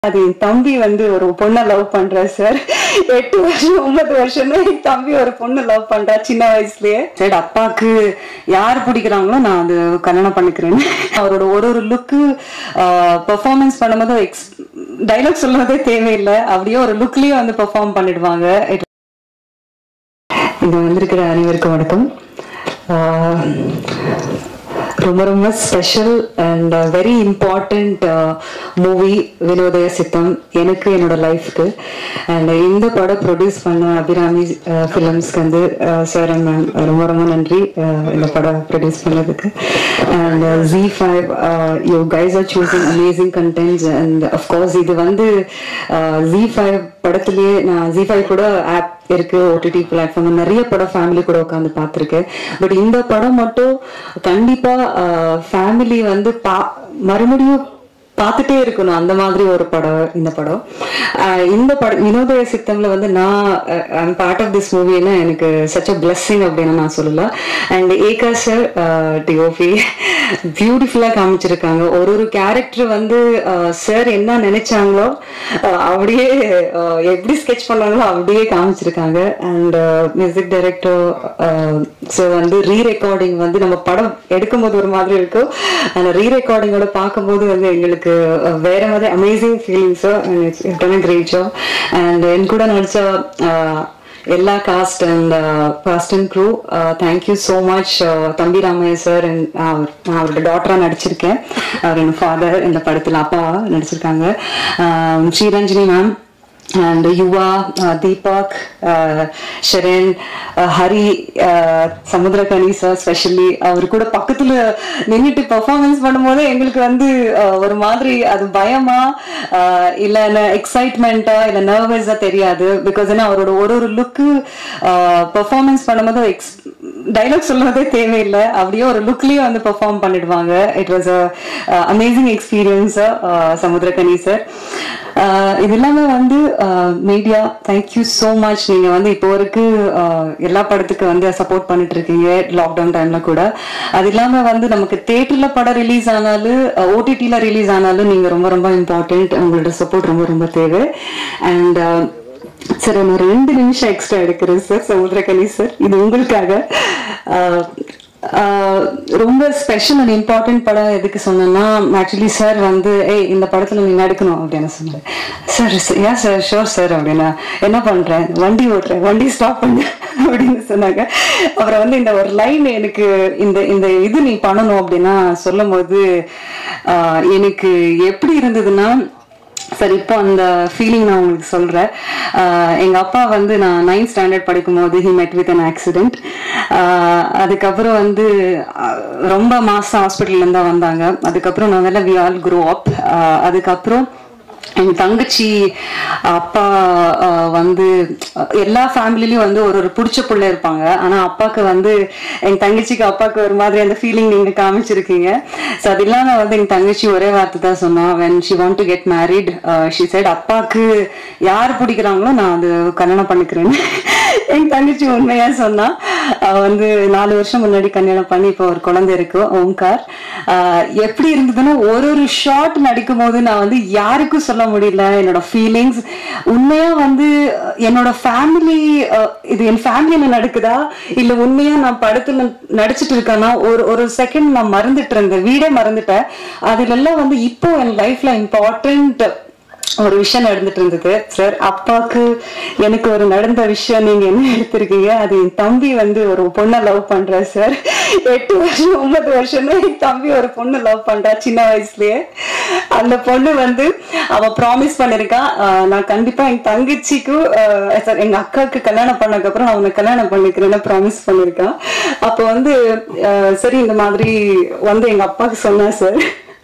அது என் தம்பி வந்து ஒரு பொண்ணை லவ் பண்றா சார் எட்டு வருஷம் ஒன்பது வருஷம் என் தம்பி ஒரு பொண்ணு லவ் பண்றா சின்ன வயசுலயே சரி அப்பாக்கு யார் பிடிக்கிறாங்களோ நான் அது கல்யாணம் பண்ணிக்கிறேன் அவரோட ஒரு ஒரு லுக்கு பெர்ஃபார்மன்ஸ் பண்ணும்போது எக்ஸ் டைலாக் சொல்றதே தேவையில்லை அப்படியே ஒரு லுக்லயே வந்து பெர்ஃபார்ம் பண்ணிடுவாங்க It- இங்க வந்திருக்கிற அனைவருக்கும் வணக்கம் ஆஹ் ரொம்ப ரொம்ப special and very important movie Vinodhaya Sitham எனக்கு என்னோட லைஃப்க்கு அண்ட் இந்த படம் ப்ரொடியூஸ் பண்ண அபிராமி ஃபிலிம்ஸ்க்கு வந்து சார் அண்ட் மேம் ரொம்ப ரொம்ப நன்றி uh, இந்த படம் ப்ரொடியூஸ் பண்ணதுக்கு and G five you guys are choosing amazing contents and of course இது வந்து ஜி ஃபைவ் படத்துலயே நான் ஜி ஃபைவ் கூட ஆப் இருக்கு ஓடிடி பிளாட்ஃபார்ம் நிறைய படம் ஃபேமிலி கூட உட்காந்து பார்த்துருக்கேன் பட் இந்த படம் மட்டும் கண்டிப்பா ஃபேமிலி வந்து பா மறுபடியும் பார்த்துட்டே இருக்கணும் அந்த மாதிரி ஒரு படம் இந்த படம் ஆஹ் இந்த படம் வினோதய சித்தம்ல வந்து நான் ஐம் பார்ட் ஆஃப் திஸ் மூவின்னா எனக்கு சச் அ பிளெஸ்ஸிங் அப்படின்னு நான் சொல்லலாம் அண்ட் ஏகா சார் டிஓபி பியூட்டிஃபுல்லாக காமிச்சிருக்காங்க ஒரு ஒரு கேரக்டர் வந்து சார் என்ன நினைச்சாங்களோ ஆஹ் அப்படியே ஆஹ் எப்படி ஸ்கெச் பண்ணாங்களோ அப்படியே காமிச்சிருக்காங்க அண்ட் மியூசிக் டைரக்டர் ஸோ வந்து ரீ ரெக்கார்டிங் வந்து நம்ம படம் எடுக்கும்போது ஒரு மாதிரி இருக்கும் அந்த ரீ ரெக்கார்டிங்கோட பார்க்கும்போது வந்து எங்களுக்கு அஹ், வேற மாதிரி அமேசிங் ஃபீலிங்ஸோ டன் கிரேட் ஜாப் அண்ட் என் கூட நடிச்ச அஹ், எல்லா cast and cast and crew thank you so much தம்பி ராமையா சார் அண்ட் நான் அவரோட டாட்டராக நடிச்சிருக்கேன் அவர் என் ஃபாதர் இந்த படத்தில் அப்பா நடிச்சிருக்காங்க அஹ், Sriranjani ma'am and Yuva Deepak Sharan Hari Samuthirakani sir specially அவர் கூட பக்கத்துல நின்றுட்டு பெர்ஃபார்மன்ஸ் பண்ணும்போது எங்களுக்கு வந்து uh, ஒரு மாதிரி அது பயமா uh, இல்ல எக்ஸைட்மெண்ட்டா இல்ல நர்வஸா தெரியாது பிகாஸ் ஏன்னா அவரோட ஒரு ஒரு லுக்கு பெர்ஃபார்மன்ஸ் பண்ணும்போது எக்ஸ் டைலாக் சொல்றதே தேவையில்லை அப்படியே ஒரு லுக்லயே வந்து பெர்ஃபார்ம் பண்ணிடுவாங்க it was uh amazing experience Samuthirakani sir இது இல்லாம வந்து மீடியா தேங்க்யூ ஸோ மச் நீங்க வந்து இப்போ வரைக்கும் ஆஹ், எல்லா படத்துக்கு வந்து சப்போர்ட் பண்ணிட்டு இருக்கீங்க லாக்டவுன் டைம்ல கூட அது இல்லாம வந்து நமக்கு தேட்டர்ல படம் ரிலீஸ் ஆனாலும் ஓடிடில ரிலீஸ் ஆனாலும் நீங்க ரொம்ப ரொம்ப இம்பார்ட்டன்ட் உங்களோட சப்போர்ட் ரொம்ப ரொம்ப தேவை அண்ட் சார் நான் ரெண்டு நிமிஷம் எக்ஸ்ட்ரா எடுக்கிறேன் சார் சமுத்திரகனி சார் இது உங்களுக்காக ஆஹ், ஆஹ், ரொம்ப ஸ்பெஷல் அண்ட் இம்பார்ட்டன்ட் படம் எதுக்கு சொன்னேன்னா ஆக்சுவலி சார் வந்து ஏய் இந்த படத்துல நீ நடிக்கணும் அப்படின்னு சொன்னாரு சார் ஏன் சார் ஷோர் சார் அப்படின்னா என்ன பண்றேன் வண்டி ஓட்டுறேன் வண்டி ஸ்டாப் பண்ணு அப்படின்னு சொன்னாங்க அப்புறம் வந்து இந்த ஒரு லைன் எனக்கு இந்த இந்த இது நீ பண்ணணும் அப்படின்னா சொல்லும் போது ஆஹ், எனக்கு எப்படி இருந்ததுன்னா சரி இப்போ அந்த ஃபீலிங் நான் உங்களுக்கு சொல்கிறேன் எங்கள் அப்பா வந்து நான் நைன்த் ஸ்டாண்டர்ட் படிக்கும்போது he met with an accident அதுக்கப்புறம் வந்து ஆஹ், ரொம்ப மாதம் ஹாஸ்பிட்டல்லேருந்து தான் வந்தாங்க அதுக்கப்புறம் நான் வி ஆல் குரோ அப் அதுக்கப்புறம் என் தங்கச்சி அப்பா ஆஹ், வந்து எல்லா ஃபேமிலிலையும் வந்து ஒரு ஒரு பிடிச்ச பிள்ளை இருப்பாங்க ஆனா அப்பாக்கு வந்து என் தங்கச்சிக்கு அப்பாக்கு ஒரு மாதிரி அந்த ஃபீலிங் நீங்க காமிச்சிருக்கீங்க ஸோ அது இல்லாம வந்து என் தங்கச்சி ஒரே வார்த்தை தான் சொன்னா when she want to get married she said அப்பாக்கு யார் பிடிக்கிறாங்களோ நான் அது கல்யாணம் பண்ணிக்கிறேன்னு என் தங்கச்சி உண்மையா சொன்னா அவ வந்து நாலு வருஷம் முன்னாடி கல்யாணம் பண்ணி இப்போ ஒரு குழந்தை இருக்கு ஓம்கார் ஆஹ் எப்படி இருந்ததுன்னா ஒரு ஒரு ஷாட் நடிக்கும் போது நான் வந்து யாருக்கும் சொல்ல முடியல என்னோட ஃபீலிங்ஸ் உண்மையா வந்து அஹ், என்னோட ஃபேமிலி இது என் ஃபேமிலியில நடக்குதா இல்ல உண்மையா நான் படத்துல நடிச்சிட்டு இருக்கேன்னா ஒரு ஒரு செகண்ட் நான் மறந்துட்டு இருந்தேன் வீடே மறந்துட்டேன் அதுல எல்லாம் வந்து இப்போ என் லைஃப்ல இம்பார்ட்டன்ட் ஒரு விஷயம் நடந்துட்டு இருந்தது சார் அப்பாவுக்கு எனக்கு ஒரு நடந்த விஷயம் நீங்க என்ன எடுத்திருக்கீங்க அது என் தம்பி வந்து ஒரு பொண்ணை லவ் பண்றா சார் எட்டு வருஷம் ஒன்பது வருஷம் என் தம்பி ஒரு பொண்ணு லவ் பண்றா சின்ன வயசுலயே அந்த பொண்ணு வந்து அவ ப்ராமிஸ் பண்ணிருக்கா ஆஹ் நான் கண்டிப்பா என் தங்கச்சிக்கு சார் எங்க அக்காவுக்கு கல்யாணம் பண்ணதுக்கு அப்புறம் நான் உன்னை கல்யாணம் பண்ணிக்கிறேன்னு ப்ராமிஸ் பண்ணிருக்கான் அப்போ வந்து ஆஹ் சரி இந்த மாதிரி வந்து எங்க அப்பாவுக்கு சொன்னேன் சார்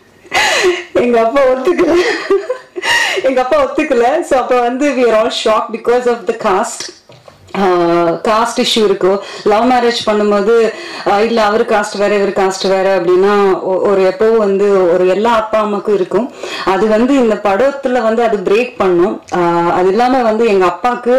எங்க அப்பா ஒத்துக்கல எங்க அப்பா ஒத்துக்கல சோ அப்ப வந்து we are all shock because of the caste caste issue இருக்கோ லவ் மேரேஜ் பண்ணும்போது ஆஹ் இல்ல அவரு காஸ்ட் வேற இவர் காஸ்ட் வேற அப்படின்னா ஒ- ஒரு எப்போ வந்து ஒரு எல்லா அப்பா அம்மாக்கும் இருக்கும் அது வந்து இந்த படத்துல வந்து அது பிரேக் பண்ணும் ஆஹ் அது இல்லாம வந்து எங்க அப்பாக்கு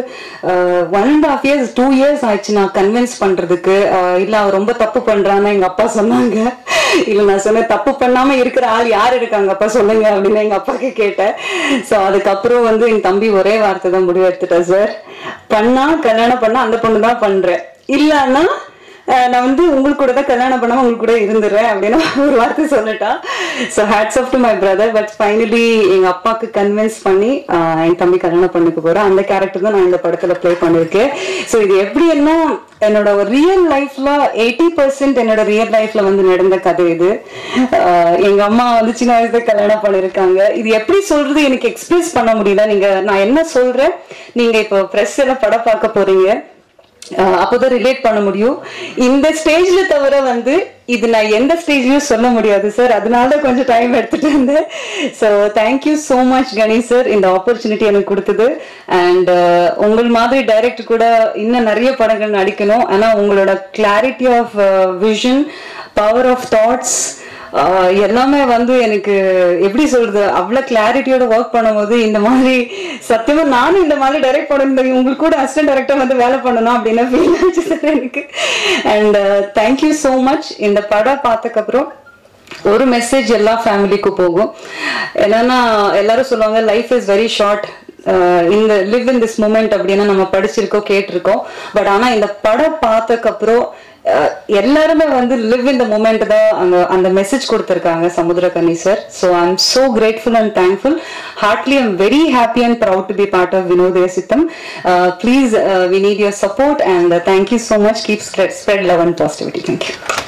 one and half years two years ஆயிடுச்சு நான் கன்வின்ஸ் பண்றதுக்கு ஆஹ் இல்ல அவர் ரொம்ப தப்பு பண்றான்னு எங்க அப்பா சொன்னாங்க இல்ல நான் சொன்னேன் தப்பு பண்ணாம இருக்கிற ஆள் யார் இருக்காங்க அப்பா சொல்லுங்க அப்படின்னு எங்க அப்பாக்கு கேட்டேன் சோ அதுக்கப்புறம் வந்து என் தம்பி ஒரே வார்த்தை தான் முடிவு எடுத்துட்டேன் சார் பண்ணா கல்யாணம் பண்ணா அந்த பொண்ணு தான் பண்றேன் இல்லன்னா அஹ், நான் வந்து உங்களுக்கு கூட தான் கல்யாணம் பண்ணாம உங்களுக்கு கூட இருந்துடுறேன் அப்படின்னு ஒரு வார்த்தை சொல்லிட்டா so hats off to my brother but finally எங்க அப்பாவுக்கு கன்வின்ஸ் பண்ணி அஹ், என் தம்பி கல்யாணம் பண்ணிக்க போறேன் அந்த கேரக்டர் தான் நான் இந்த படத்துல ப்ளே பண்ணிருக்கேன் ஸோ இது எப்படின்னா என்னோட ரியல் லைஃப்ல எயிட்டி பர்சன்ட் என்னோட ரியல் லைஃப்ல வந்து நடந்த கதை இது அஹ், எங்க அம்மா வந்து சின்ன வயசுல கல்யாணம் பண்ணிருக்காங்க இது எப்படி சொல்றது எனக்கு எக்ஸ்பிரஸ் பண்ண முடியல நீங்க நான் என்ன சொல்றேன் நீங்க இப்போ பிரஸ் எல்லாம் படம் பார்க்க போறீங்க அஹ் அப்போதான் ரிலேட் பண்ண முடியும் இந்த ஸ்டேஜ்ல தவிர வந்து இது நான் எந்த ஸ்டேஜ்லயும் சொல்ல முடியாது சார் அதனால கொஞ்சம் டைம் எடுத்துட்டு இருந்தேன் so thank you so much Ganesh sir இந்த ஆப்பர்ச்சுனிட்டி எனக்கு கொடுத்தது அண்ட் உங்கள் மாதிரி டைரக்டர் கூட இன்னும் நிறைய படங்கள் நடிக்கணும் ஆனா உங்களோட clarity of vision power of thoughts ஆஹ் எல்லாமே வந்து எனக்கு எப்படி சொல்றது அவ்வளவு கிளாரிட்டியோட ஒர்க் பண்ணும்போது இந்த மாதிரி சத்தியமா நானும் இந்த மாதிரி டைரக்ட் பண்ண உங்களுக்கு கூட அசிஸ்டன்ட் டைரக்டர் வந்து வேலை பண்ணணும் அப்படின்னு ஃபீல் ஆச்சு சார் எனக்கு அண்ட் தேங்க்யூ ஸோ மச் இந்த படம் பார்த்ததுக்கப்புறம் ஒரு மெசேஜ் எல்லா ஃபேமிலிக்கும் போகும் என்னன்னா எல்லாரும் சொல்லுவாங்க லைஃப் இஸ் வெரி ஷார்ட் இந்த லிவ் இன் திஸ் மூமெண்ட் அப்படின்னா நம்ம படிச்சிருக்கோம் கேட்டிருக்கோம் பட் ஆனா இந்த படம் பார்த்ததுக்கப்புறம் அஹ், எல்லாருமே வந்து லிவ் in the மூமெண்ட் தான் அந்த அந்த மெசேஜ் கொடுத்துருக்காங்க Samuthirakani sir so I am so grateful and thankful heartly I'm very happy and proud to be part of Vinodhaya Sitham please we need your support and thank you so much keep spread love and positivity thank you